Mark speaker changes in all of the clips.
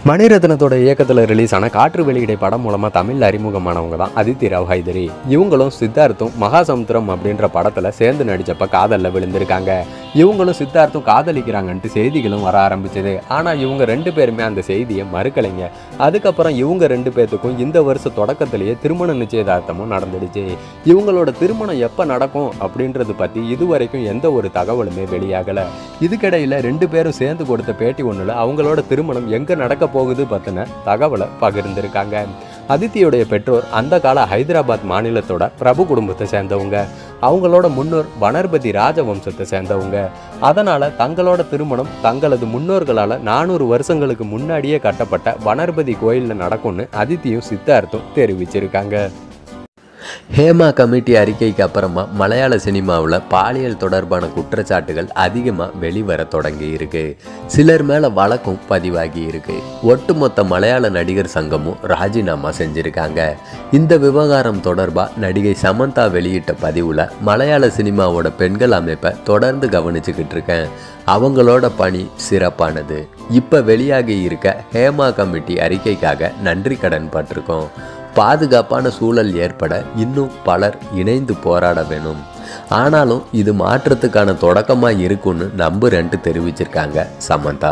Speaker 1: மணிரத்னத்தோட இயக்கத்தில் ரிலீஸ் ஆன காற்று வெளியிடை படம் மூலமாக தமிழில் அறிமுகமானவங்க தான் அதித்தி ராவ் ஹைதரி இவங்களும் சித்தார்த்தும் மகாசமுத்திரம் அப்படின்ற படத்தில் சேர்ந்து நடித்தப்ப காதலில் விழுந்திருக்காங்க இவங்களும் சித்தார்த்தும் காதலிக்கிறாங்கன்ட்டு செய்திகளும் வர ஆரம்பிச்சது ஆனால் இவங்க ரெண்டு பேருமே அந்த செய்தியை மறுக்கலைங்க அதுக்கப்புறம் இவங்க ரெண்டு பேர்த்துக்கும் இந்த வருஷ தொடக்கத்திலேயே திருமண நிச்சயதார்த்தமும் நடந்துடுச்சு இவங்களோட திருமணம் எப்போ நடக்கும் அப்படின்றது பற்றி இதுவரைக்கும் எந்த ஒரு தகவலுமே வெளியாகலை இதுக்கிடையில் ரெண்டு பேரும் சேர்ந்து கொடுத்த பேட்டி ஒன்றில் அவங்களோட திருமணம் எங்கே நடக்க போகுது பற்றின தகவலை பகிர்ந்திருக்காங்க அதித்தியுடைய பெற்றோர் அந்த கால ஹைதராபாத் மாநிலத்தோட பிரபு குடும்பத்தை சேர்ந்தவங்க அவங்களோட முன்னோர் வனர்பதி ராஜவம்சத்தை சேர்ந்தவங்க அதனால் தங்களோட திருமணம் தங்களது முன்னோர்களால் நானூறு வருஷங்களுக்கு முன்னாடியே கட்டப்பட்ட வனர்பதி கோயிலில் நடக்கும்னு அதித்தியும் சித்தார்த்தும் தெரிவிச்சிருக்காங்க ஹேமா கமிட்டி அறிக்கைக்கு அப்புறமா மலையாள சினிமாவில் பாலியல் தொடர்பான குற்றச்சாட்டுகள் அதிகமாக வெளிவர தொடங்கி இருக்கு சிலர் மேலே வழக்கும் பதிவாகி இருக்கு ஒட்டுமொத்த மலையாள நடிகர் சங்கமும் ராஜினாமா செஞ்சிருக்காங்க இந்த விவகாரம் தொடர்பாக நடிகை சமந்தா வெளியிட்ட பதிவில் மலையாள சினிமாவோட பெண்கள் அமைப்பை தொடர்ந்து கவனிச்சுக்கிட்டு இருக்கேன் அவங்களோட பணி சிறப்பானது இப்போ வெளியாகி இருக்க ஹேமா கமிட்டி அறிக்கைக்காக நன்றி கடன் பட்டிருக்கோம் பாதுகாப்பான சூழல் ஏற்பட இன்னும் பலர் இணைந்து போராட வேணும் ஆனாலும் இது மாற்றத்துக்கான தொடக்கமாக இருக்கும்னு நம்புறேன்ட்டு தெரிவிச்சிருக்காங்க சமந்தா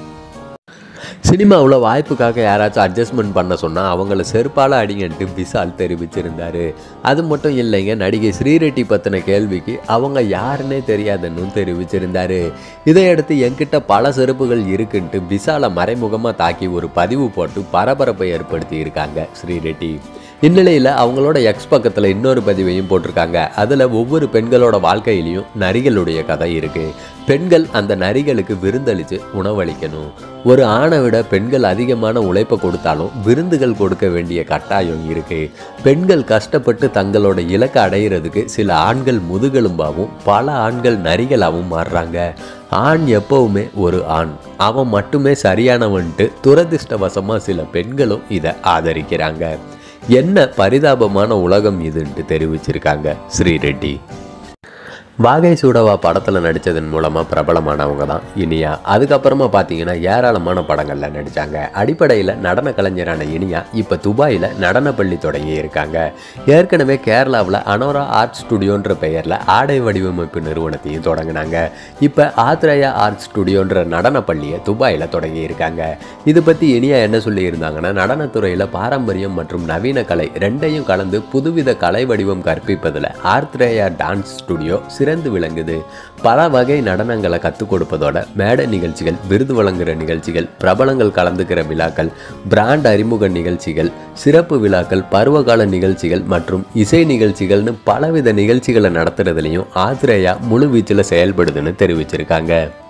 Speaker 1: சினிமாவில் வாய்ப்புக்காக யாராச்சும் அட்ஜஸ்ட்மெண்ட் பண்ண சொன்னால் அவங்கள செருப்பால் அடிங்கன்ட்டு விஷால் தெரிவிச்சிருந்தாரு அது மட்டும் இல்லைங்க நடிகை ஸ்ரீரெட்டி பற்றின கேள்விக்கு அவங்க யாருன்னே தெரியாதுன்னு தெரிவிச்சிருந்தாரு இதையடுத்து என்கிட்ட பல செருப்புகள் இருக்குன்ட்டு விஷாலை மறைமுகமாக தாக்கி ஒரு பதிவு போட்டு பரபரப்பை ஏற்படுத்தி இருக்காங்க ஸ்ரீரெட்டி இந்நிலையில் அவங்களோட எக்ஸ் பக்கத்தில் இன்னொரு பதிவையும் போட்டிருக்காங்க அதில் ஒவ்வொரு பெண்களோட வாழ்க்கையிலையும் நரிகளுடைய கதை இருக்குது பெண்கள் அந்த நரிகளுக்கு விருந்தளித்து உணவளிக்கணும் ஒரு ஆணை விட பெண்கள் அதிகமான உழைப்பை கொடுத்தாலும் விருந்துகள் கொடுக்க வேண்டிய கட்டாயம் இருக்குது பெண்கள் கஷ்டப்பட்டு தங்களோட இலக்கை அடையிறதுக்கு சில ஆண்கள் முதுகெலும்பாகவும் பல ஆண்கள் நரிகளாகவும் மாறுறாங்க ஆண் எப்பவுமே ஒரு ஆண் அவன் மட்டுமே சரியானவன்ட்டு துரதிர்ஷ்டவசமாக சில பெண்களும் இதை ஆதரிக்கிறாங்க என்ன பரிதாபமான உலகம் இதுன்ட்டு தெரிவிச்சிருக்காங்க ஸ்ரீரெட்டி வாகை சூடவா படத்தில் நடித்ததன் மூலமாக பிரபலமானவங்க தான் இனியா அதுக்கப்புறமா பார்த்தீங்கன்னா ஏராளமான படங்களில் நடித்தாங்க அடிப்படையில் நடன கலைஞரான இனியா இப்போ துபாயில் நடனப்பள்ளி தொடங்கி இருக்காங்க ஏற்கனவே கேரளாவில் அனோரா ஆர்ட் ஸ்டுடியோன்ற பெயரில் ஆடை வடிவமைப்பு நிறுவனத்தையும் தொடங்கினாங்க இப்போ ஆத்ரேயா ஆர்ட் ஸ்டுடியோன்ற நடனப்பள்ளியை துபாயில் தொடங்கி இருக்காங்க இது பற்றி இனியா என்ன சொல்லியிருந்தாங்கன்னா நடனத்துறையில் பாரம்பரியம் மற்றும் நவீன கலை ரெண்டையும் கலந்து புதுவித கலை வடிவம் கற்பிப்பதில் ஆர்த்ரேயா டான்ஸ் ஸ்டுடியோ சிறந்து விளங்குது பல வகை நடனங்களை கற்றுக் கொடுப்பதோட மேடை நிகழ்ச்சிகள் விருது வழங்குகிற நிகழ்ச்சிகள் பிரபலங்கள் கலந்துக்கிற விழாக்கள் பிராண்ட் அறிமுக நிகழ்ச்சிகள் சிறப்பு விழாக்கள் பருவகால நிகழ்ச்சிகள் மற்றும் இசை நிகழ்ச்சிகள்னு பலவித நிகழ்ச்சிகளை நடத்துறதுலையும் ஆத்ரேயா முழு வீச்சில் செயல்படுதுன்னு தெரிவிச்சிருக்காங்க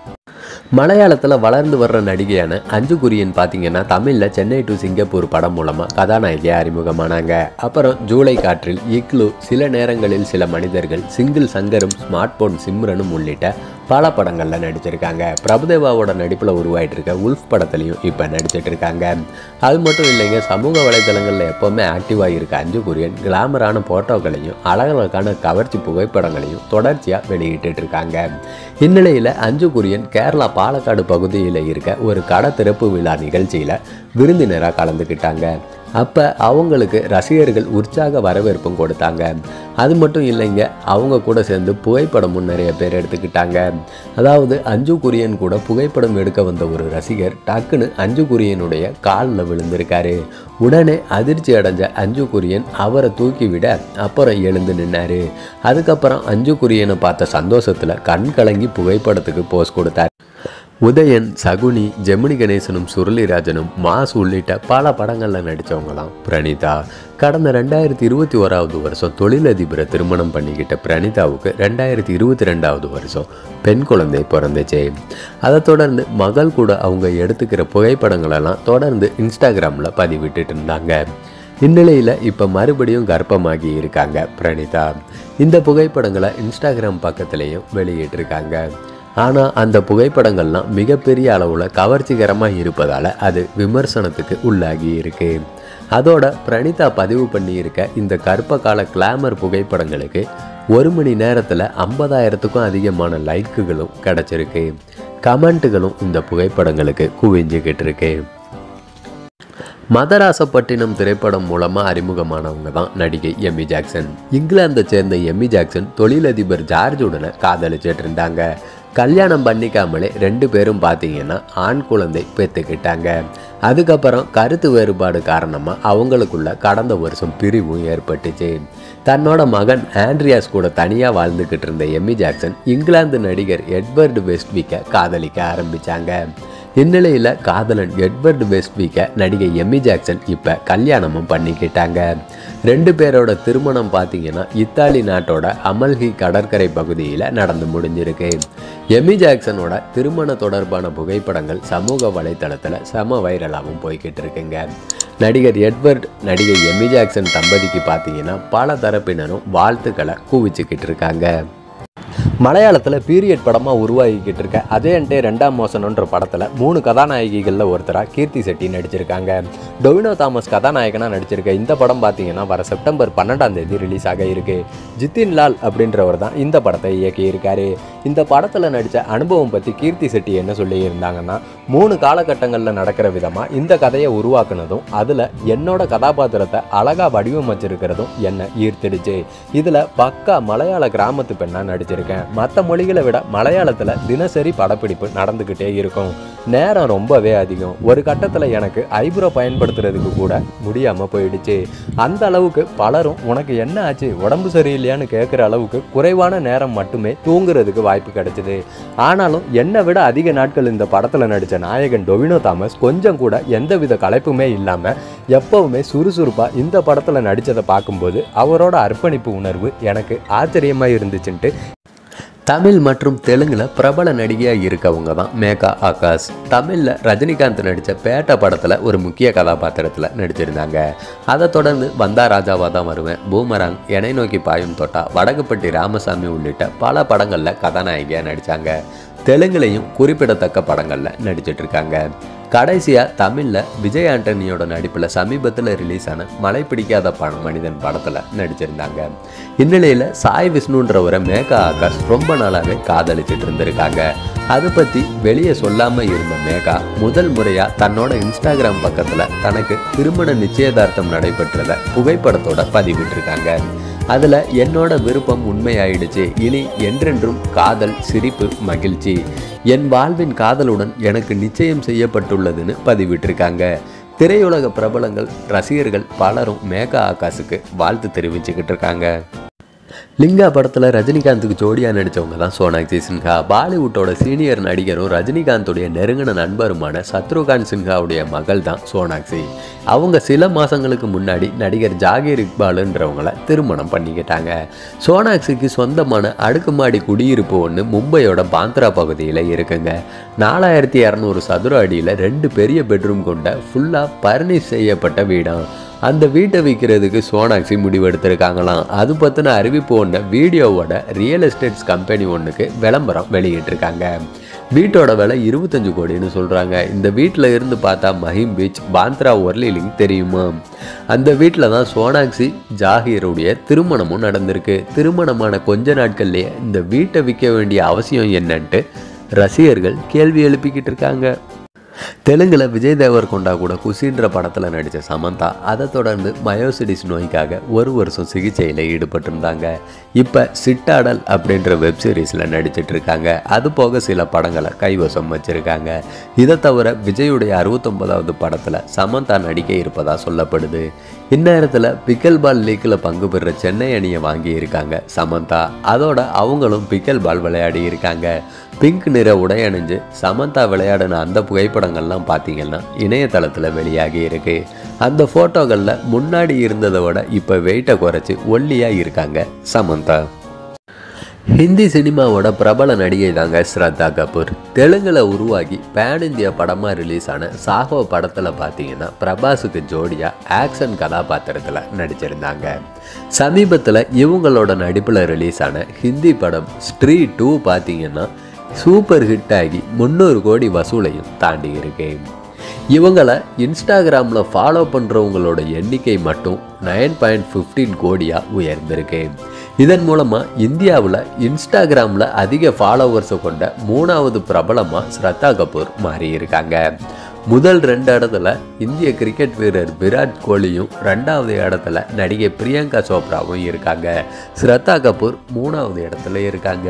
Speaker 1: மலையாளத்தில் வளர்ந்து வர்ற நடிகையான அஞ்சு குரியன் பார்த்தீங்கன்னா தமிழில் சென்னை டு சிங்கப்பூர் படம் மூலமாக கதாநாயகியாக அறிமுகமானாங்க அப்புறம் ஜூலை காற்றில் இக்லு சில நேரங்களில் சில மனிதர்கள் சிங்கிள் சங்கரும் ஸ்மார்ட் போன் சிம்ரனும் உள்ளிட்ட பல படங்களில் நடிச்சிருக்காங்க பிரபுதேவாவோட நடிப்பில் உருவாயிட்டு இருக்க உல்ஃப் படத்துலையும் இப்போ நடிச்சிட்டு இருக்காங்க அது மட்டும் இல்லைங்க சமூக வலைதளங்களில் எப்போவுமே ஆக்டிவாக இருக்க அஞ்சு குரியன் கிளாமரான ஃபோட்டோக்களையும் அழகழகான கவர்ச்சி புகைப்படங்களையும் தொடர்ச்சியாக வெளியிட்டு இருக்காங்க இந்நிலையில் அஞ்சு குரியன் கேரளா பாலக்காடு பகுதியில் இருக்க ஒரு கடை திறப்பு விழா நிகழ்ச்சியில் விருந்தினராக கலந்துக்கிட்டாங்க அப்போ அவங்களுக்கு ரசிகர்கள் உற்சாக வரவேற்பும் கொடுத்தாங்க அது மட்டும் இல்லைங்க அவங்க கூட சேர்ந்து புகைப்படமும் நிறைய பேர் எடுத்துக்கிட்டாங்க அதாவது அஞ்சு குரியன் கூட புகைப்படம் எடுக்க வந்த ஒரு ரசிகர் டக்குன்னு அஞ்சு குரியனுடைய காலில் விழுந்திருக்காரு உடனே அதிர்ச்சி அடைஞ்ச அஞ்சு குரியன் அவரை தூக்கி விட அப்புறம் எழுந்து நின்னாரு அதுக்கப்புறம் அஞ்சு குரியனை பார்த்த சந்தோஷத்தில் கண் கலங்கி புகைப்படத்துக்கு போஸ் கொடுத்தார் உதயன் சகுனி ஜெமினி கணேசனும் சுருளிராஜனும் மாஸ் உள்ளிட்ட பல படங்களில் நடித்தவங்க தான் பிரணீதா கடந்த ரெண்டாயிரத்தி இருபத்தி ஓராவது வருஷம் தொழிலதிபரை திருமணம் பண்ணிக்கிட்ட பிரணீதாவுக்கு ரெண்டாயிரத்தி இருபத்தி ரெண்டாவது வருஷம் பெண் குழந்தை பிறந்துச்சு அதை தொடர்ந்து மகள் கூட அவங்க எடுத்துக்கிற புகைப்படங்களெல்லாம் தொடர்ந்து இன்ஸ்டாகிராமில் பதிவிட்டுட்டு இருந்தாங்க இந்நிலையில் இப்போ மறுபடியும் கர்ப்பமாகி இருக்காங்க பிரணீதா இந்த புகைப்படங்களை இன்ஸ்டாகிராம் பக்கத்துலேயும் வெளியிட்டிருக்காங்க ஆனால் அந்த புகைப்படங்கள்லாம் மிகப்பெரிய அளவில் கவர்ச்சிகரமாக இருப்பதால் அது விமர்சனத்துக்கு உள்ளாகி இருக்கு அதோட பிரணீதா பதிவு பண்ணியிருக்க இந்த கர்ப்ப கால கிளாமர் புகைப்படங்களுக்கு ஒரு மணி நேரத்தில் ஐம்பதாயிரத்துக்கும் அதிகமான லைக்குகளும் கிடச்சிருக்கு கமெண்ட்டுகளும் இந்த புகைப்படங்களுக்கு குவிஞ்சுக்கிட்டு இருக்கு மதராசப்பட்டினம் திரைப்படம் மூலமாக அறிமுகமானவங்க தான் நடிகை எம்மி ஜாக்சன் இங்கிலாந்தை சேர்ந்த எம்மி ஜாக்சன் தொழிலதிபர் ஜார்ஜுடனை காதலிச்சிட்டு இருந்தாங்க கல்யாணம் பண்ணிக்காமலே ரெண்டு பேரும் பார்த்தீங்கன்னா ஆண் குழந்தை பெற்றுக்கிட்டாங்க அதுக்கப்புறம் கருத்து வேறுபாடு காரணமாக அவங்களுக்குள்ள கடந்த வருஷம் பிரிவும் ஏற்பட்டுச்சு தன்னோட மகன் ஆண்ட்ரியாஸ் கூட தனியாக வாழ்ந்துக்கிட்டு இருந்த எம்மி ஜாக்சன் இங்கிலாந்து நடிகர் எட்வர்டு வெஸ்ட்விக்கை காதலிக்க ஆரம்பித்தாங்க இந்நிலையில் காதலன் எட்வர்ட் வெஸ்ட்விக்கை நடிகை எம்மி ஜாக்சன் இப்போ கல்யாணமும் பண்ணிக்கிட்டாங்க ரெண்டு பேரோட திருமணம் பார்த்தீங்கன்னா இத்தாலி நாட்டோட அமல்ஹி கடற்கரை பகுதியில் நடந்து முடிஞ்சிருக்கு எம்மி ஜாக்சனோட திருமண தொடர்பான புகைப்படங்கள் சமூக வலைத்தளத்தில் செம வைரலாகவும் போய்கிட்டு இருக்குங்க நடிகர் எட்வர்ட் நடிகை எம்மி ஜாக்சன் தம்பதிக்கு பார்த்தீங்கன்னா பல தரப்பினரும் வாழ்த்துக்களை குவிச்சுக்கிட்டு இருக்காங்க மலையாளத்தில் பீரியட் படமாக உருவாகிக்கிட்டு இருக்க அஜயன்டே ரெண்டாம் மோசனன்ற படத்தில் மூணு கதாநாயகிகளில் ஒருத்தராக கீர்த்தி செட்டி நடிச்சிருக்காங்க டொவினோ தாமஸ் கதாநாயகனாக நடிச்சிருக்க இந்த படம் பார்த்தீங்கன்னா வர செப்டம்பர் பன்னெண்டாம் தேதி ரிலீஸ் ஆக இருக்கு ஜித்தின் லால் அப்படின்றவர் தான் இந்த படத்தை இயக்கியிருக்காரு இந்த படத்தில் நடித்த அனுபவம் பற்றி கீர்த்தி செட்டி என்ன சொல்லியிருந்தாங்கன்னா மூணு காலகட்டங்களில் நடக்கிற விதமாக இந்த கதையை உருவாக்குனதும் அதில் என்னோட கதாபாத்திரத்தை அழகாக வடிவமைச்சிருக்கிறதும் என்னை ஈர்த்திடுச்சு இதில் பக்கா மலையாள கிராமத்து பெண்ணாக நடிச்சிருக்கேன் மற்ற மொழிகளை விட மலையாளத்தில் தினசரி படப்பிடிப்பு நடந்துக்கிட்டே இருக்கும் நேரம் ரொம்பவே அதிகம் ஒரு கட்டத்தில் எனக்கு ஐப்ரோ பயன்படுத்துறதுக்கு கூட முடியாமல் போயிடுச்சு அந்த அளவுக்கு பலரும் உனக்கு என்ன ஆச்சு உடம்பு சரியில்லையான்னு கேட்குற அளவுக்கு குறைவான நேரம் மட்டுமே தூங்குறதுக்கு வாய்ப்பு கிடைச்சிது ஆனாலும் என்னை விட அதிக நாட்கள் இந்த படத்தில் நடித்த நாயகன் டொவினோ தாமஸ் கொஞ்சம் கூட எந்தவித களைப்புமே இல்லாமல் எப்பவுமே சுறுசுறுப்பாக இந்த படத்தில் நடித்ததை பார்க்கும்போது அவரோட அர்ப்பணிப்பு உணர்வு எனக்கு ஆச்சரியமாக இருந்துச்சுன்ட்டு தமிழ் மற்றும் தெலுங்கில் பிரபல நடிகையாக இருக்கவங்க தான் மேகா ஆகாஷ் தமிழில் ரஜினிகாந்த் நடித்த பேட்ட படத்தில் ஒரு முக்கிய கதாபாத்திரத்தில் நடிச்சிருந்தாங்க அதை தொடர்ந்து வந்தா ராஜாவாக தான் வருவேன் பூமராங் எனை நோக்கி பாயும் தொட்டா வடகுப்பட்டி ராமசாமி உள்ளிட்ட பல படங்களில் கதாநாயகியாக நடித்தாங்க தெலுங்குலையும் குறிப்பிடத்தக்க படங்களில் நடிச்சிட்டு இருக்காங்க கடைசியாக தமிழில் விஜய் ஆண்டனியோட நடிப்பில் சமீபத்தில் ரிலீஸ் ஆன மழை பிடிக்காத பணம் மனிதன் படத்தில் நடிச்சிருந்தாங்க இந்நிலையில் சாய் விஷ்ணுன்றவரை மேகா ஆகாஷ் ரொம்ப நாளாகவே காதலிச்சிட்டு இருந்திருக்காங்க அதை பற்றி வெளியே சொல்லாமல் இருந்த மேகா முதல் முறையாக தன்னோட இன்ஸ்டாகிராம் பக்கத்தில் தனக்கு திருமண நிச்சயதார்த்தம் நடைபெற்றதை புகைப்படத்தோட பதிவிட்டிருக்காங்க அதில் என்னோட விருப்பம் உண்மையாயிடுச்சு இனி என்றென்றும் காதல் சிரிப்பு மகிழ்ச்சி என் வாழ்வின் காதலுடன் எனக்கு நிச்சயம் செய்யப்பட்டுள்ளதுன்னு பதிவிட்டிருக்காங்க திரையுலக பிரபலங்கள் ரசிகர்கள் பலரும் மேகா ஆகாஷுக்கு வாழ்த்து தெரிவிச்சுக்கிட்டு இருக்காங்க லிங்கா படத்தில் ரஜினிகாந்துக்கு ஜோடியாக நடித்தவங்க தான் சோனாக்ஷி சின்ஹா பாலிவுட்டோட சீனியர் நடிகரும் ரஜினிகாந்துடைய நெருங்கின நண்பருமான சத்ருகான் சின்ஹாவுடைய மகள் தான் சோனாக்ஷி அவங்க சில மாதங்களுக்கு முன்னாடி நடிகர் ஜாகீர் இக்பாலுன்றவங்கள திருமணம் பண்ணிக்கிட்டாங்க சோனாக்ஷிக்கு சொந்தமான அடுக்குமாடி குடியிருப்பு ஒன்று மும்பையோட பாந்த்ரா பகுதியில் இருக்குங்க நாலாயிரத்தி இரநூறு சதுர அடியில் ரெண்டு பெரிய பெட்ரூம் கொண்ட ஃபுல்லாக பர்னிஷ் செய்யப்பட்ட வீடாம் அந்த வீட்டை விற்கிறதுக்கு சோனாக்சி முடிவெடுத்திருக்காங்களாம் அது பற்றின அறிவிப்பு ஒன்று வீடியோவோட ரியல் எஸ்டேட்ஸ் கம்பெனி ஒன்றுக்கு விளம்பரம் வெளியிட்டிருக்காங்க வீட்டோட விலை இருபத்தஞ்சு கோடின்னு சொல்கிறாங்க இந்த வீட்டில் இருந்து பார்த்தா மஹிம் பீச் பாந்த்ரா ஒர்லிலிங் தெரியுமா அந்த வீட்டில் தான் சோனாக்சி ஜாகீருடைய திருமணமும் நடந்திருக்கு திருமணமான கொஞ்ச நாட்கள்லேயே இந்த வீட்டை விற்க வேண்டிய அவசியம் என்னன்ட்டு ரசிகர்கள் கேள்வி எழுப்பிக்கிட்டு இருக்காங்க தெலுங்குல விஜய் தேவர்கொண்டா கூட குசின்ற படத்தில் நடித்த சமந்தா அதை தொடர்ந்து மயோசிடிஸ் நோய்க்காக ஒரு வருஷம் சிகிச்சையில் ஈடுபட்டிருந்தாங்க இப்போ சிட்டாடல் அப்படின்ற வெப் சீரிஸில் நடிச்சிட்டு இருக்காங்க அது போக சில படங்களை கைவசம் வச்சிருக்காங்க இதை தவிர விஜயுடைய அறுபத்தொன்பதாவது படத்தில் சமந்தா நடிக்க இருப்பதா சொல்லப்படுது இந்நேரத்தில் பிக்கல் பால் லீக்கில் பங்கு பெற சென்னை அணியை வாங்கி இருக்காங்க சமந்தா அதோட அவங்களும் பிக்கல் பால் விளையாடி இருக்காங்க பிங்க் நிற உடை அணிஞ்சு சமந்தா விளையாடின அந்த புகைப்படங்கள்லாம் பார்த்தீங்கன்னா இணையதளத்தில் வெளியாகி இருக்கு அந்த ஃபோட்டோகளில் முன்னாடி இருந்ததை விட இப்போ வெயிட்டை குறைச்சி ஒல்லியாக இருக்காங்க சமந்தா ஹிந்தி சினிமாவோட பிரபல நடிகை தாங்க ஸ்ரத்தா கபூர் தெலுங்கில் உருவாகி பேன் இந்தியா படமாக ரிலீஸ் ஆன சாகோ படத்தில் பார்த்தீங்கன்னா பிரபாஸுக்கு ஜோடியாக ஆக்ஷன் கதாபாத்திரத்தில் நடிச்சிருந்தாங்க சமீபத்தில் இவங்களோட நடிப்பில் ரிலீஸ் ஆன ஹிந்தி படம் ஸ்ட்ரீ டூ பார்த்தீங்கன்னா சூப்பர் ஹிட் ஆகி முந்நூறு கோடி வசூலையும் தாண்டி இருக்கு இவங்களை இன்ஸ்டாகிராமில் ஃபாலோ பண்ணுறவங்களோட எண்ணிக்கை மட்டும் நைன் பாயிண்ட் ஃபிஃப்டீன் கோடியாக உயர்ந்திருக்கு இதன் மூலமாக இந்தியாவில் இன்ஸ்டாகிராமில் அதிக ஃபாலோவர்ஸை கொண்ட மூணாவது பிரபலமாக ஸ்ரத்தா கபூர் மாறியிருக்காங்க முதல் ரெண்டு இடத்துல இந்திய கிரிக்கெட் வீரர் விராட் கோலியும் ரெண்டாவது இடத்துல நடிகை பிரியங்கா சோப்ராவும் இருக்காங்க ஸ்ரத்தா கபூர் மூணாவது இடத்துல இருக்காங்க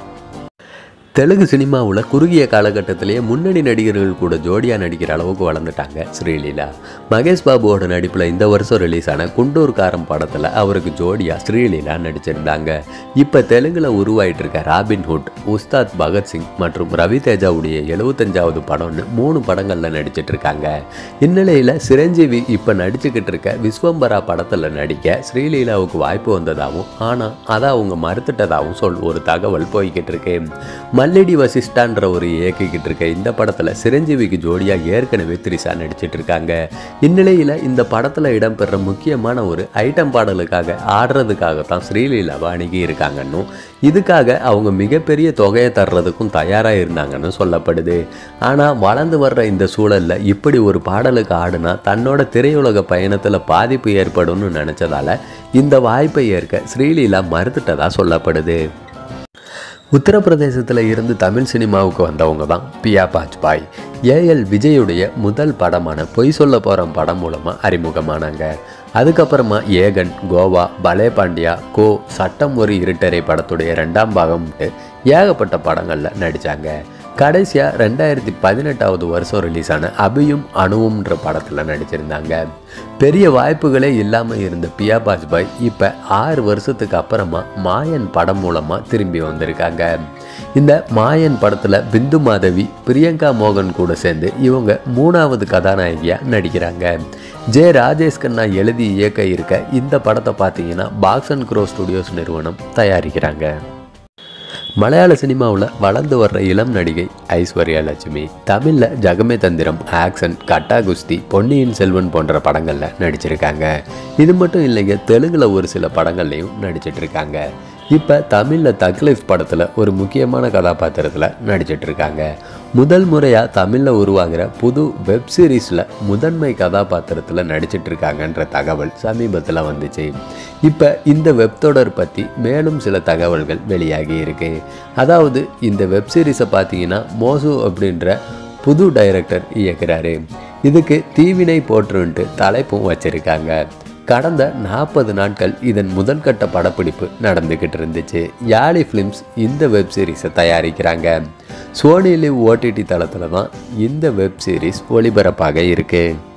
Speaker 1: தெலுங்கு சினிமாவில் குறுகிய காலகட்டத்திலேயே முன்னணி நடிகர்கள் கூட ஜோடியாக நடிக்கிற அளவுக்கு வளர்ந்துட்டாங்க ஸ்ரீலீலா மகேஷ் பாபுவோட நடிப்பில் இந்த வருஷம் ரிலீஸ் ஆன குண்டூர்காரம் படத்தில் அவருக்கு ஜோடியாக ஸ்ரீலீலா நடிச்சிருந்தாங்க இப்போ தெலுங்கில் உருவாயிட்டு இருக்க ராபின்ஹுட் உஸ்தாத் பகத்சிங் மற்றும் ரவி தேஜாவுடைய எழுபத்தஞ்சாவது படம்னு மூணு படங்களில் நடிச்சிட்டு இருக்காங்க இந்நிலையில் சிரஞ்சீவி இப்போ நடிச்சுக்கிட்டு இருக்க விஸ்வம்பரா படத்தில் நடிக்க ஸ்ரீலீலாவுக்கு வாய்ப்பு வந்ததாகவும் ஆனால் அதை அவங்க மறுத்துட்டதாகவும் சொல் ஒரு தகவல் போய்கிட்டு இருக்கு மல்லடி வசிஷ்டான்ற ஒரு இயக்கிக்கிட்டு இருக்க இந்த படத்தில் சிரஞ்சீவிக்கு ஜோடியாக ஏற்கனவே த்ரிஷா நடிச்சிட்டு இருக்காங்க இந்நிலையில் இந்த படத்தில் இடம்பெற முக்கியமான ஒரு ஐட்டம் பாடலுக்காக ஆடுறதுக்காக தான் ஸ்ரீலீலாவை அணுகி இருக்காங்கன்னும் இதுக்காக அவங்க மிகப்பெரிய தொகையை தர்றதுக்கும் தயாராக இருந்தாங்கன்னு சொல்லப்படுது ஆனால் வளர்ந்து வர்ற இந்த சூழலில் இப்படி ஒரு பாடலுக்கு ஆடுனா தன்னோட திரையுலக பயணத்தில் பாதிப்பு ஏற்படும்னு நினச்சதால இந்த வாய்ப்பை ஏற்க ஸ்ரீலீலா மறுத்துட்டதா சொல்லப்படுது உத்தரப்பிரதேசத்தில் இருந்து தமிழ் சினிமாவுக்கு வந்தவங்க தான் பியா பாஜ்பாய் ஏஎல் விஜயுடைய முதல் படமான பொய் சொல்ல போகிற படம் மூலமாக அறிமுகமானாங்க அதுக்கப்புறமா ஏகன் கோவா பலே பாண்டியா கோ சட்டம் ஒரு இருட்டரை படத்துடைய ரெண்டாம் பாகம்ட்டு ஏகப்பட்ட படங்களில் நடித்தாங்க கடைசியாக ரெண்டாயிரத்தி பதினெட்டாவது வருஷம் ரிலீஸ் ஆன அபியும் அணுவும்ன்ற படத்தில் நடிச்சிருந்தாங்க பெரிய வாய்ப்புகளே இல்லாமல் இருந்த பியா பாஜ்பாய் இப்போ ஆறு வருஷத்துக்கு அப்புறமா மாயன் படம் மூலமாக திரும்பி வந்திருக்காங்க இந்த மாயன் படத்தில் பிந்து மாதவி பிரியங்கா மோகன் கூட சேர்ந்து இவங்க மூணாவது கதாநாயகியாக நடிக்கிறாங்க ஜே ராஜேஷ் கண்ணா எழுதி இயக்க இருக்க இந்த படத்தை பார்த்தீங்கன்னா பாக்ஸ் அண்ட் க்ரோ ஸ்டுடியோஸ் நிறுவனம் தயாரிக்கிறாங்க மலையாள சினிமாவில் வளர்ந்து வர்ற இளம் நடிகை ஐஸ்வர்யா லட்சுமி தமிழில் ஜகமே தந்திரம் ஆக்ஷன் கட்டா குஸ்தி பொன்னியின் செல்வன் போன்ற படங்களில் நடிச்சிருக்காங்க இது மட்டும் இல்லைங்க தெலுங்கில் ஒரு சில படங்கள்லையும் நடிச்சிட்டு இருக்காங்க இப்போ தமிழில் தக்லீஃப் படத்தில் ஒரு முக்கியமான கதாபாத்திரத்தில் நடிச்சிட்டு இருக்காங்க முதல் முறையாக தமிழில் உருவாகிற புது வெப் சீரிஸில் முதன்மை கதாபாத்திரத்தில் நடிச்சிட்டு இருக்காங்கன்ற தகவல் சமீபத்தில் வந்துச்சு இப்போ இந்த வெப் தொடர் பற்றி மேலும் சில தகவல்கள் வெளியாகி இருக்கு அதாவது இந்த வெப் சீரிஸை பார்த்தீங்கன்னா மோசு அப்படின்ற புது டைரக்டர் இயக்குறாரு இதுக்கு தீவினை போற்றுன்ட்டு தலைப்பும் வச்சிருக்காங்க கடந்த நாற்பது நாட்கள் இதன் முதல்கட்ட படப்பிடிப்பு நடந்துக்கிட்டு இருந்துச்சு யாலி ஃபிலிம்ஸ் இந்த வெப் சீரிஸை தயாரிக்கிறாங்க சோனி லிவ் ஓடிடி தளத்தில் தான் இந்த வெப் சீரிஸ் ஒளிபரப்பாக இருக்குது